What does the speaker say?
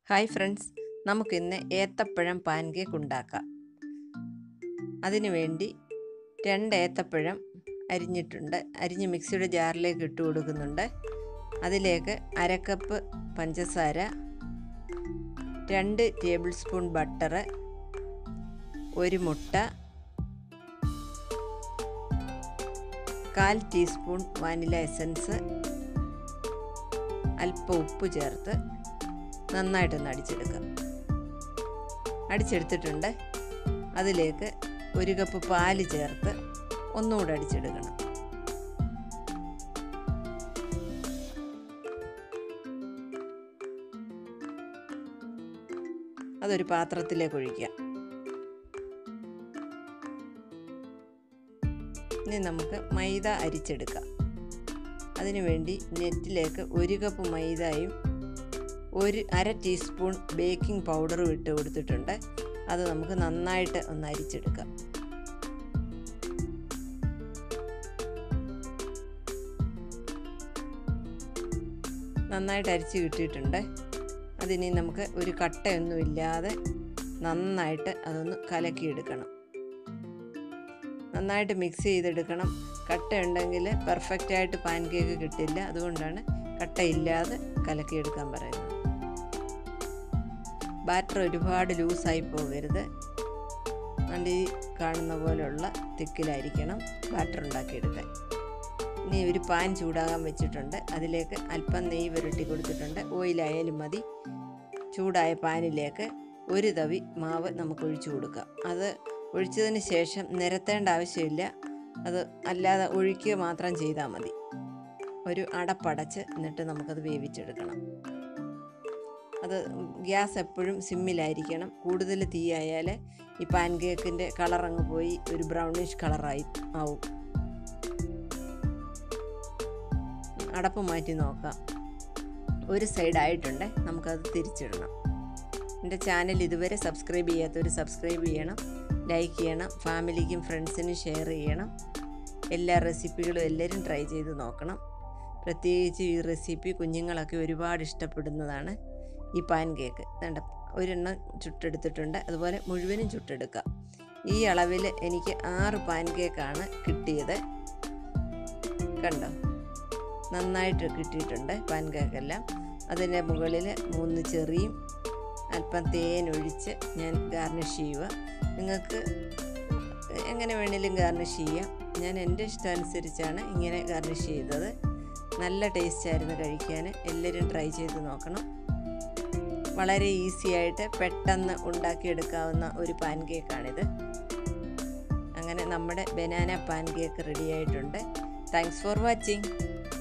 hi friends നമുക്കിന്ന് ഏത്തപ്പഴം pan cake ഉണ്ടാക്കാം അതിനു വേണ്ടി രണ്ട് ഏത്തപ്പഴം അരിഞ്ഞിട്ടുണ്ട് അരിഞ്ഞ് മിക്സിയുടെ ജാറിലേക്ക് ഇട്ട് കൊടുക്കുന്നുണ്ട് അതിലേക്ക് അരക്കപ്പ് പഞ്ചസാര രണ്ട് ടേബിൾ സ്പൂൺ ബട്ടർ ഒരു മുട്ട കാൽ ടീസ്പൂൺ വാനില എസൻസ് അല്പം ഉപ്പ് ചേർത്ത് നന്നായിട്ടൊന്ന് അടിച്ചെടുക്കാം അടിച്ചെടുത്തിട്ടുണ്ട് അതിലേക്ക് ഒരു കപ്പ് പാല് ചേർത്ത് ഒന്നുകൂടെ അടിച്ചെടുക്കണം അതൊരു പാത്രത്തിലേക്ക് ഒഴിക്കാം ഇനി നമുക്ക് മൈദ അരിച്ചെടുക്കാം അതിനുവേണ്ടി നെറ്റിലേക്ക് ഒരു കപ്പ് മൈദയും ഒരു അര ടീസ്പൂൺ ബേക്കിംഗ് പൗഡറും ഇട്ട് കൊടുത്തിട്ടുണ്ട് അത് നമുക്ക് നന്നായിട്ട് ഒന്ന് അരിച്ചെടുക്കാം നന്നായിട്ട് അരിച്ച് കിട്ടിയിട്ടുണ്ട് അതിനി നമുക്ക് ഒരു കട്ടയൊന്നുമില്ലാതെ നന്നായിട്ട് അതൊന്ന് കലക്കിയെടുക്കണം നന്നായിട്ട് മിക്സ് ചെയ്തെടുക്കണം കട്ടയുണ്ടെങ്കിൽ പെർഫെക്റ്റായിട്ട് പാൻ കേക്ക് കിട്ടില്ല അതുകൊണ്ടാണ് കട്ടയില്ലാതെ കലക്കിയെടുക്കാൻ പറയുന്നത് ബാറ്റർ ഒരുപാട് ലൂസായി പോകരുത് അതുകൊണ്ട് ഈ കാണുന്ന പോലെയുള്ള തിക്കിലായിരിക്കണം ബാറ്റർ ഉണ്ടാക്കിയെടുക്കാൻ ഇനി ഒരു പാൻ ചൂടാകാൻ വെച്ചിട്ടുണ്ട് അതിലേക്ക് അല്പം നെയ്യ് പുരട്ടി കൊടുത്തിട്ടുണ്ട് ഓയിലായാലും മതി ചൂടായ പാനിലേക്ക് ഒരു തവി മാവ് നമുക്ക് ഒഴിച്ചു കൊടുക്കാം അത് ഒഴിച്ചതിന് ശേഷം നിരത്തേണ്ട ആവശ്യമില്ല അത് അല്ലാതെ ഒഴിക്കുക മാത്രം ചെയ്താൽ മതി ഒരു അടപ്പടച്ച് എന്നിട്ട് നമുക്കത് വേവിച്ചെടുക്കണം അത് ഗ്യാസ് എപ്പോഴും സിമ്മിലായിരിക്കണം കൂടുതൽ തീയായാൽ ഈ പാൻ കേക്കിൻ്റെ കളർ അങ്ങ് പോയി ഒരു ബ്രൗണിഷ് കളറായി ആവും അടപ്പ് മാറ്റി നോക്കാം ഒരു സൈഡായിട്ടുണ്ട് നമുക്കത് തിരിച്ചിടണം എൻ്റെ ചാനൽ ഇതുവരെ സബ്സ്ക്രൈബ് ചെയ്യാത്തവർ സബ്സ്ക്രൈബ് ചെയ്യണം ലൈക്ക് ചെയ്യണം ഫാമിലിക്കും ഫ്രണ്ട്സിനും ഷെയർ ചെയ്യണം എല്ലാ റെസിപ്പികളും എല്ലാവരും ട്രൈ ചെയ്ത് നോക്കണം പ്രത്യേകിച്ച് ഈ റെസിപ്പി കുഞ്ഞുങ്ങളൊക്കെ ഒരുപാട് ഇഷ്ടപ്പെടുന്നതാണ് ഈ പാൻ കേക്ക് വേണ്ട ഒരെണ്ണം ചുട്ടെടുത്തിട്ടുണ്ട് അതുപോലെ മുഴുവനും ചുട്ടെടുക്കാം ഈ അളവിൽ എനിക്ക് ആറ് പാൻ കേക്കാണ് കിട്ടിയത് കണ്ടോ നന്നായിട്ട് കിട്ടിയിട്ടുണ്ട് പാൻ കേക്കെല്ലാം അതിൻ്റെ മുകളിൽ മൂന്ന് ചെറിയും അല്പം തേൻ ഒഴിച്ച് ഞാൻ ഗാർണിഷ് ചെയ്യുക നിങ്ങൾക്ക് എങ്ങനെ വേണേലും ഗാർണിഷ് ചെയ്യാം ഞാൻ എൻ്റെ ഇഷ്ടം അനുസരിച്ചാണ് ഇങ്ങനെ ഗാർണിഷ് ചെയ്തത് നല്ല ടേസ്റ്റ് ആയിരുന്നു കഴിക്കാൻ എല്ലാവരും ട്രൈ ചെയ്ത് നോക്കണം വളരെ ഈസി ആയിട്ട് പെട്ടെന്ന് ഉണ്ടാക്കിയെടുക്കാവുന്ന ഒരു പാൻ കേക്കാണിത് അങ്ങനെ നമ്മുടെ ബനാന പാൻ കേക്ക് റെഡി ആയിട്ടുണ്ട് താങ്ക്സ് ഫോർ വാച്ചിങ്